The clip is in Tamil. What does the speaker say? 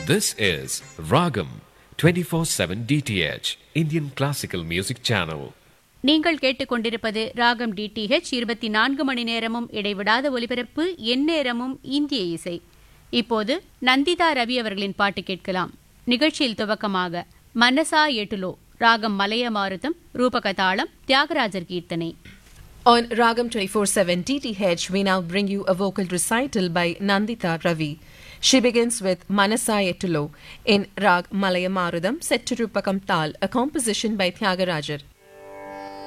This is Ragam 24/7 DTH Indian Classical Music Channel. நீங்கள் கேட்டுக்கொண்டிருப்பது ராகம் டிடிஹெச் இருபத்தி நான்கு மணி நேரமும் இடைவிடாத ஒலிபரப்பு எந்நேரமும் இந்திய இசை இப்போது நந்திதா ரவி அவர்களின் பாட்டு கேட்கலாம் நிகழ்ச்சியில் துவக்கமாக மனசா எட்டுலோ ராகம் மலைய மாருதம் ரூபகதாளம் தியாகராஜர் கீர்த்தனை On Ragam 24/7 DTH, we now bring you a vocal recital by Nandita Ravi. She begins with Manasayatulo in Rag Malayamarudam set to Rupakam Tal, a composition by Tyagarajar.